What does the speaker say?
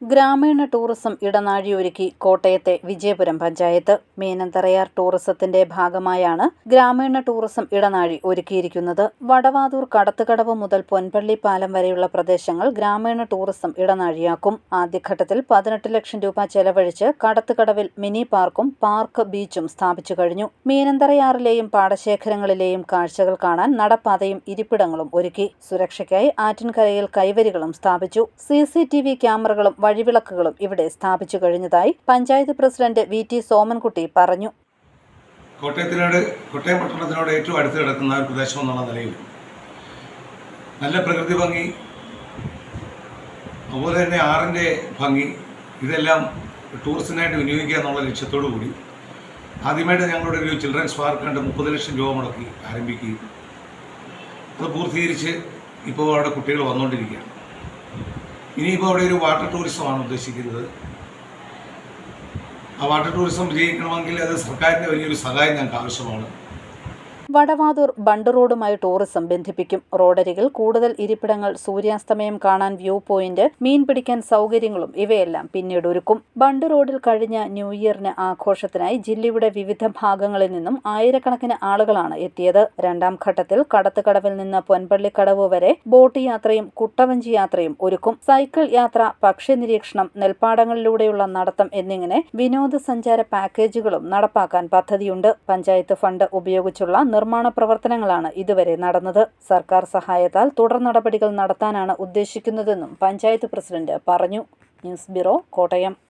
ഗ്രാമീണ ടൂറിസം ഇടനാഴിയൊരുക്കി കോട്ടയത്തെ വിജയപുരം പഞ്ചായത്ത് മീനന്തറയാർ ടൂറിസത്തിന്റെ ഭാഗമായാണ് ഗ്രാമീണ ടൂറിസം ഇടനാഴി ഒരുക്കിയിരിക്കുന്നത് വടവാതൂർ കടത്തുകടവ് മുതൽ പൊൻപള്ളി പാലം വരെയുള്ള പ്രദേശങ്ങൾ ഗ്രാമീണ ടൂറിസം ഇടനാഴിയാക്കും ആദ്യഘട്ടത്തിൽ പതിനെട്ട് ലക്ഷം രൂപ ചെലവഴിച്ച് കടത്തുകടവിൽ മിനി പാർക്കും പാർക്ക് ബീച്ചും സ്ഥാപിച്ചു കഴിഞ്ഞു മീനന്തറയാറിലെയും പാടശേഖരങ്ങളിലെയും കാഴ്ചകൾ കാണാൻ നടപ്പാതയും ഇരിപ്പിടങ്ങളും ഒരുക്കി സുരക്ഷയ്ക്കായി ആറ്റിൻകരയിൽ കൈവരികളും സ്ഥാപിച്ചു സി സി ടി വി ക്യാമറകളും വഴിവിളക്കുകളും ഇവിടെ സ്ഥാപിച്ചു കഴിഞ്ഞതായി panchayat president V T Somankutty പറഞ്ഞു കോട്ടയത്തിനോട് കോട്ടയം പട്ടണത്തിനോട് ഏറ്റവും അടുത്ത് കിടക്കുന്ന ഒരു പ്രദേശം എന്നുള്ള നിലയിൽ നല്ല പ്രകൃതി ഭംഗി അതുപോലെ തന്നെ ആറിൻ്റെ ഭംഗി ഇതെല്ലാം ടൂറിസ്റ്റിനായിട്ട് വിനിയോഗിക്കുക എന്നുള്ള ലക്ഷ്യത്തോടു കൂടി ആദ്യമായിട്ട് ഞങ്ങളുടെ ഒരു ചിൽഡ്രൻസ് പാർക്ക് കണ്ട് മുപ്പത് ലക്ഷം രൂപ മുടക്കി ആരംഭിക്കുകയും അത് പൂർത്തീകരിച്ച് ഇപ്പോൾ അവിടെ കുട്ടികൾ വന്നുകൊണ്ടിരിക്കുകയാണ് ഇനിയിപ്പോൾ അവിടെ ഒരു വാട്ടർ ടൂറിസമാണ് ഉദ്ദേശിക്കുന്നത് ആ വാട്ടർ ടൂറിസം വിജയിക്കണമെങ്കിൽ അത് സർക്കാരിൻ്റെ വലിയൊരു സഹായം ഞങ്ങൾക്ക് ആവശ്യമാണ് വടവാതൂർ ബണ്ട് റോഡുമായി ടൂറിസം ബന്ധിപ്പിക്കും റോഡരികിൽ കൂടുതൽ ഇരിപ്പിടങ്ങൾ സൂര്യാസ്തമയം കാണാൻ വ്യൂ പോയിന്റ് മീൻ പിടിക്കാൻ സൗകര്യങ്ങളും ഇവയെല്ലാം പിന്നീട് ഒരുക്കും ബണ്ട് റോഡിൽ കഴിഞ്ഞ ന്യൂ ഇയറിന് ആഘോഷത്തിനായി ജില്ലയുടെ വിവിധ ഭാഗങ്ങളിൽ നിന്നും ആയിരക്കണക്കിന് ആളുകളാണ് എത്തിയത് രണ്ടാം ഘട്ടത്തിൽ കടത്തുകടവിൽ നിന്ന് പൊൻപള്ളിക്കടവ് വരെ ബോട്ട് യാത്രയും കുട്ടവഞ്ചി യാത്രയും ഒരുക്കും സൈക്കിൾ യാത്ര പക്ഷി നിരീക്ഷണം നെൽപ്പാടങ്ങളിലൂടെയുള്ള നടത്തം എന്നിങ്ങനെ വിനോദസഞ്ചാര പാക്കേജുകളും നടപ്പാക്കാൻ പദ്ധതിയുണ്ട് പഞ്ചായത്ത് ഫണ്ട് ഉപയോഗിച്ചുള്ള നിർമ്മാണ പ്രവർത്തനങ്ങളാണ് ഇതുവരെ നടന്നത് സർക്കാർ സഹായത്താൽ തുടർ നടപടികൾ നടത്താനാണ് ഉദ്ദേശിക്കുന്നതെന്നും പഞ്ചായത്ത് പ്രസിഡന്റ് പറഞ്ഞു ന്യൂസ് ബ്യൂറോ കോട്ടയം